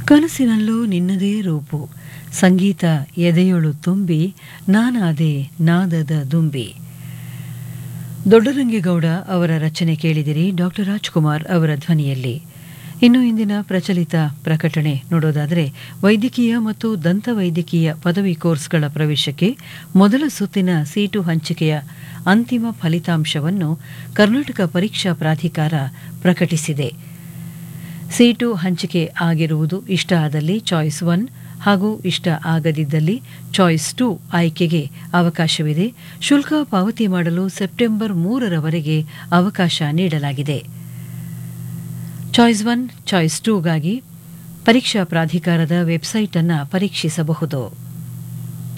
ಕನಸಿನಲ್ಲೂ ನಿನ್ನದೇ ರೂಪು ಸಂಗೀತ ಎದೆಯೊಳು ತುಂಬಿ ನಾನಾದೆ ನಾದದ ದುಂಬಿ ದೊಡ್ಡರಂಗೇಗೌಡ ಅವರ ರಚನೆ ಕೇಳಿದಿರಿ ಡಾಕ್ಟರ್ ರಾಜ್ಕುಮಾರ್ ಅವರ ಧ್ವನಿಯಲ್ಲಿ ಇನ್ನು ಇಂದಿನ ಪ್ರಚಲಿತ ಪ್ರಕಟಣೆ ನೋಡೋದಾದರೆ ವೈದ್ಯಕೀಯ ಮತ್ತು ದಂತವೈದ್ಯಕೀಯ ಪದವಿ ಕೋರ್ಸ್ಗಳ ಪ್ರವೇಶಕ್ಕೆ ಮೊದಲ ಸುತ್ತಿನ ಸೀಟು ಹಂಚಿಕೆಯ ಅಂತಿಮ ಫಲಿತಾಂಶವನ್ನು ಕರ್ನಾಟಕ ಪರೀಕ್ಷಾ ಪ್ರಾಧಿಕಾರ ಪ್ರಕಟಿಸಿದೆ ಸೀಟು ಹಂಚಿಕೆ ಆಗಿರುವುದು ಇಷ್ಟ ಆದಲ್ಲಿ ಚಾಯ್ಸ್ ಒನ್ ಹಾಗೂ ಇಷ್ಟ ಆಗದಿದ್ದಲ್ಲಿ ಚಾಯ್ಸ್ ಟು ಆಯ್ಕೆಗೆ ಅವಕಾಶವಿದೆ ಶುಲ್ಕ ಪಾವತಿ ಮಾಡಲು ಸೆಪ್ಟೆಂಬರ್ ಮೂರರವರೆಗೆ ಅವಕಾಶ ನೀಡಲಾಗಿದೆ ಚಾಯ್ಸ್ ಒನ್ ಚಾಯ್ಸ್ ಟೂಗಾಗಿ ಪರೀಕ್ಷಾ ಪ್ರಾಧಿಕಾರದ ವೆಬ್ಸೈಟ್ ಅನ್ನು ಪರೀಕ್ಷಿಸಬಹುದು